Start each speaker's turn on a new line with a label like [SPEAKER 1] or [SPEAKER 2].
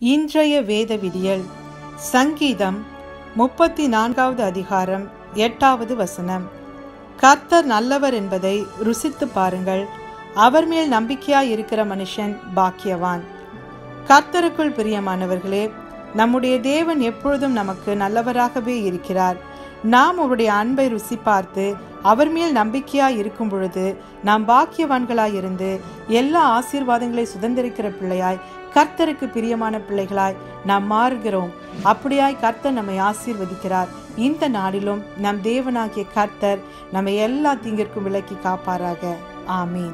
[SPEAKER 1] இன்றைய வேத விடியல் சங்கீதம் முப்பத்தி நான்காவது அதிகாரம் எட்டாவது வசனம் கர்த்தர் நல்லவர் என்பதை ருசித்து பாருங்கள் அவர் மேல் நம்பிக்கையாய் இருக்கிற மனுஷன் பாக்கியவான் கர்த்தருக்குள் பிரியமானவர்களே நம்முடைய தேவன் எப்பொழுதும் நமக்கு நல்லவராகவே இருக்கிறார் நாம் அவருடைய அன்பை ருசி பார்த்து அவர் மேல் நம்பிக்கையாய் இருக்கும் பொழுது நாம் பாக்கியவான்களாய் இருந்து எல்லா ஆசீர்வாதங்களை சுதந்திரிக்கிற பிள்ளையாய் கர்த்தருக்கு பிரியமான பிள்ளைகளாய் நாம் மாறுகிறோம் அப்படியாய் கர்த்தர் நம்மை ஆசீர்வதிக்கிறார் இந்த நாளிலும் நம் தேவனாகிய கர்த்தர் நம்மை எல்லா தீங்கிற்கும் விலக்கி காப்பாராக ஆமீன்